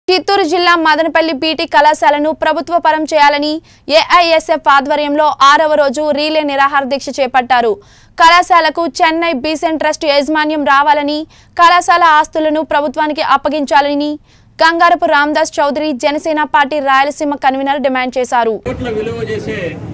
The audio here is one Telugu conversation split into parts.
చిత్తూరు జిల్లా మదనపల్లి బీటీ కళాశాలను ప్రభుత్వ పరం చేయాలని ఏఐఎస్ఎఫ్ ఆధ్వర్యంలో ఆరవ రోజు రీలే నిరాహార దీక్ష చేపట్టారు కళాశాలకు చెన్నై బీసెంట్ ట్రస్ట్ యాజమాన్యం రావాలని కళాశాల ఆస్తులను ప్రభుత్వానికి అప్పగించాలని Gangarapu Ramadas Chowdary Janasena party Rayalaseema convener demand చేశారు కోట్ల విలువ చేసే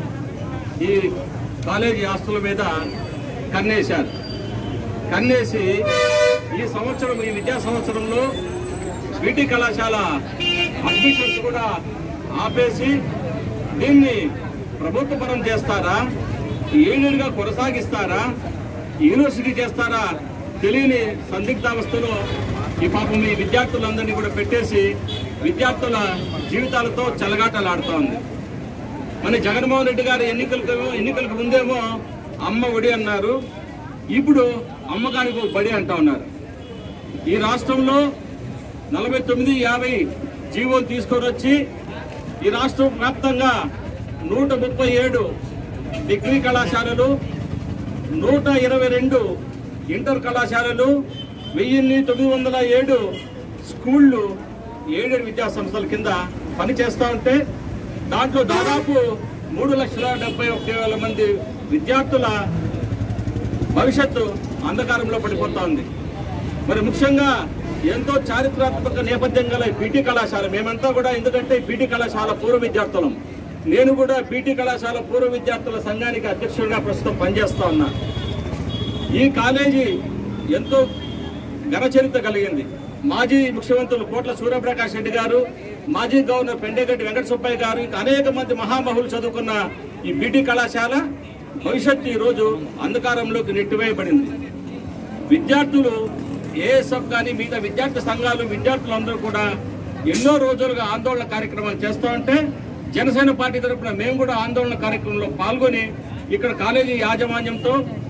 ఈ కాలేజీ ఆస్తుల మీద కన్నేశారు కన్నేసి ఈ సంవత్సరం ఈ విద్యా సంవత్సరంలో బీటీ కళాశాల అడ్మిషన్స్ కూడా ఆపేసి దీన్ని ప్రభుత్వపరం చేస్తారా ఏడుగా కొనసాగిస్తారా యూనివర్సిటీ చేస్తారా తెలియని సందిగ్ధావస్థలో ఈ పాపం ఈ విద్యార్థులందరినీ కూడా పెట్టేసి విద్యార్థుల జీవితాలతో చెలగాటలాడుతూ ఉంది మన జగన్మోహన్ రెడ్డి గారు ఎన్నికలకు ఎన్నికలకు ముందేమో అమ్మ ఒడి అన్నారు ఇప్పుడు అమ్మకానికి ఒక బడి అంటా ఉన్నారు ఈ రాష్ట్రంలో నలభై తొమ్మిది యాభై జీవోలు తీసుకొని వచ్చి ఈ రాష్ట్రం వ్యాప్తంగా నూట ముప్పై ఏడు డిగ్రీ కళాశాలలు నూట ఇరవై రెండు ఇంటర్ కళాశాలలు వెయ్యిన్ని తొమ్మిది వందల ఏడు స్కూళ్ళు ఏడు విద్యా సంస్థల కింద పనిచేస్తూ ఉంటే దాంట్లో దాదాపు మూడు లక్షల డెబ్బై ఒకటి వేల మంది విద్యార్థుల భవిష్యత్తు అంధకారంలో పడిపోతా ఉంది మరి ముఖ్యంగా ఎంతో చారిత్రాత్మక నేపథ్యం గల ఈ బీటీ కళాశాల మేమంతా కూడా ఎందుకంటే ఈ బీటీ కళాశాల పూర్వ విద్యార్థులం నేను కూడా బీటీ కళాశాల పూర్వ విద్యార్థుల సంఘానికి అధ్యక్షుడిగా ప్రస్తుతం పనిచేస్తా ఉన్నా ఈ కాలేజీ ఎంతో ఘనచరిత్ర కలిగింది మాజీ ముఖ్యమంత్రులు కోట్ల సూర్యప్రకాష్ రెడ్డి గారు మాజీ గవర్నర్ పెండేగడ్డి వెంకట సుబ్బయ్య గారు ఇంకా అనేక మంది మహామహులు చదువుకున్న ఈ బీటీ కళాశాల భవిష్యత్తు ఈరోజు అంధకారంలోకి నెట్టివేయబడింది విద్యార్థులు ఏఎస్ఎఫ్ కానీ మిగతా విద్యార్థి సంఘాలు విద్యార్థులందరూ కూడా ఎన్నో రోజులుగా ఆందోళన కార్యక్రమాలు చేస్తూ ఉంటే జనసేన పార్టీ తరఫున మేము కూడా ఆందోళన కార్యక్రమంలో పాల్గొని ఇక్కడ కాలేజీ యాజమాన్యంతో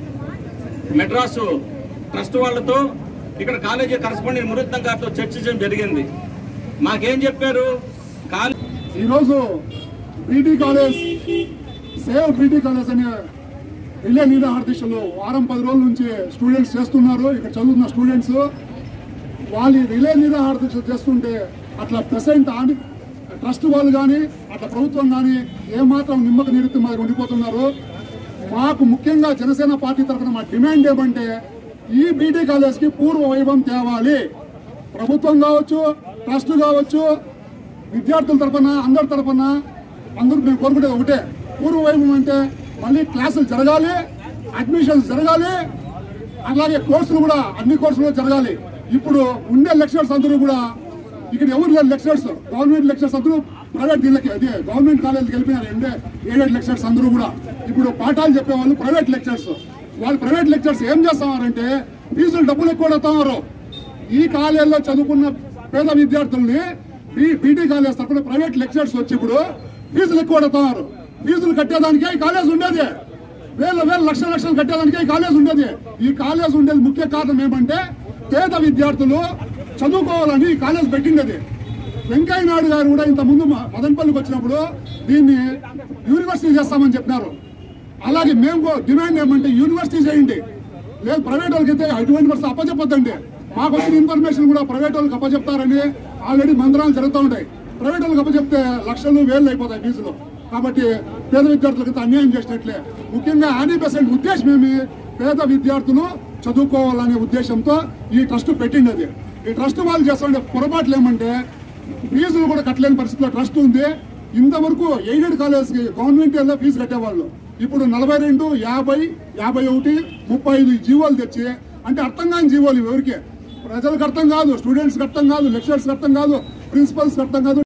మెడ్రాసు ట్రస్ట్ వాళ్ళతో ఇక్కడ కాలేజీ కరస్పాండెంట్ మురుత్తం గారితో చర్చించడం జరిగింది మాకేం చెప్పారు కాలేజీ ఈరోజు BT college save BT college అనే రిలే నిరాహార దీక్షలు వారం పది రోజుల నుంచి స్టూడెంట్స్ చేస్తున్నారు ఇక్కడ చదువుతున్న స్టూడెంట్స్ వాళ్ళు ఈ రిలే నిరాహార దీక్ష చేస్తుంటే అట్లా ప్రెసెంట్ ఆని ట్రస్ట్ వాళ్ళు కానీ అట్లా ప్రభుత్వం కానీ ఏమాత్రం నిమ్మక నిరుత్తి మాదిరి ఉండిపోతున్నారు మాకు ముఖ్యంగా జనసేన పార్టీ తరఫున మా డిమాండ్ ఏమంటే ఈ బీటీ కాలేజ్కి పూర్వ వైభవం తేవాలి ప్రభుత్వం కావచ్చు ట్రస్ట్ కావచ్చు విద్యార్థుల తరఫున అందరి తరఫున అందరూ మేము కోరుకునేది ఒకటే పూర్వ వైభవం అంటే మళ్ళీ క్లాసులు జరగాలి అడ్మిషన్స్ జరగాలి అలాగే కోర్సులు కూడా అన్ని కోర్సులు జరగాలి ఇప్పుడు ఉండే లెక్చరర్స్ అందరూ కూడా ఇక్కడ ఎవరు లేరు లెక్చరర్స్ గవర్నమెంట్ లెక్చరర్స్ అందరూ ప్రైవేట్ దీనికి అదే గవర్నమెంట్ కాలేజీకి వెళ్ళిపోయినారు ఎండే ఏడేడు లెక్చరర్స్ అందరూ కూడా ఇప్పుడు పాఠాలు చెప్పేవాళ్ళు ప్రైవేట్ లెక్చరర్స్ వాళ్ళు ప్రైవేట్ లెక్చరర్స్ ఏం చేస్తారంటే ఫీజులు డబ్బులు ఎక్కువ అడుగుతున్నారు ఈ కాలేజీలో చదువుకున్న పేద విద్యార్థుల్ని బీ- బీటీ కాలేజ్ తరఫున ప్రైవేట్ లెక్చరర్స్ వచ్చి ఇప్పుడు ఫీజులు ఎక్కువ అడుగుతున్నారు ఫీజులు కట్టేదానికే ఈ కాలేజ్ ఉండేది వేల వేల లక్షల లక్షలు కట్టేదానికే ఈ కాలేజ్ ఉండేది ఈ కాలేజ్ ఉండేది ముఖ్య కారణం ఏమంటే పేద విద్యార్థులు చదువుకోవాలని ఈ కాలేజ్ పెట్టిండేది వెంకయ్య నాయుడు గారు కూడా ఇంత ముందు మదనపల్లికి వచ్చినప్పుడు దీన్ని యూనివర్సిటీ చేస్తామని చెప్పినారు అలాగే మేము కూ- డిమాండ్ ఏమంటే యూనివర్సిటీ చేయండి లేదు ప్రైవేట్ వాళ్ళకి అయితే అటువంటి పరిస్థితి అప్పచెప్పొద్దండి మాకు వచ్చిన ఇన్ఫర్మేషన్ కూడా ప్రైవేట్ వాళ్ళకి అప్పచెప్తారని ఆల్రెడీ మందిరాలు జరుగుతూ ఉంటాయి ప్రైవేట్ వాళ్ళకి అప్పచెప్తే లక్షలు వేలు అయిపోతాయి ఫీజులు కాబట్టి పేద విద్యార్థులకు అయితే అన్యాయం చేసినట్లే ముఖ్యంగా యానీ పర్సెంట్ ఉద్దేశం ఏమి పేద విద్యార్థులు చదువుకోవాలనే ఉద్దేశంతో ఈ ట్రస్ట్ పెట్టిండేది ఈ ట్రస్ట్ వాళ్ళు చేస్తుండే పొరపాట్లు ఏమంటే ఫీజులు కూడా కట్టలేని పరిస్థితిలో ట్రస్ట్ ఉంది ఇంతవరకు ఎయిడెడ్ కాలేజ్కి గవర్నమెంట్ ఏదో ఫీజు కట్టేవాళ్ళు ఇప్పుడు నలభై రెండు యాభై యాభై ఒకటి ముప్పై ఐదు జీవోలు తెచ్చి అంటే అర్థం కాని జీవోలు ఇవి ఎవరికి ప్రజలకు అర్థం కాదు స్టూడెంట్స్కి అర్థం కాదు లెక్చరర్స్కి అర్థం కాదు ప్రిన్సిపల్స్కి అర్థం కాదు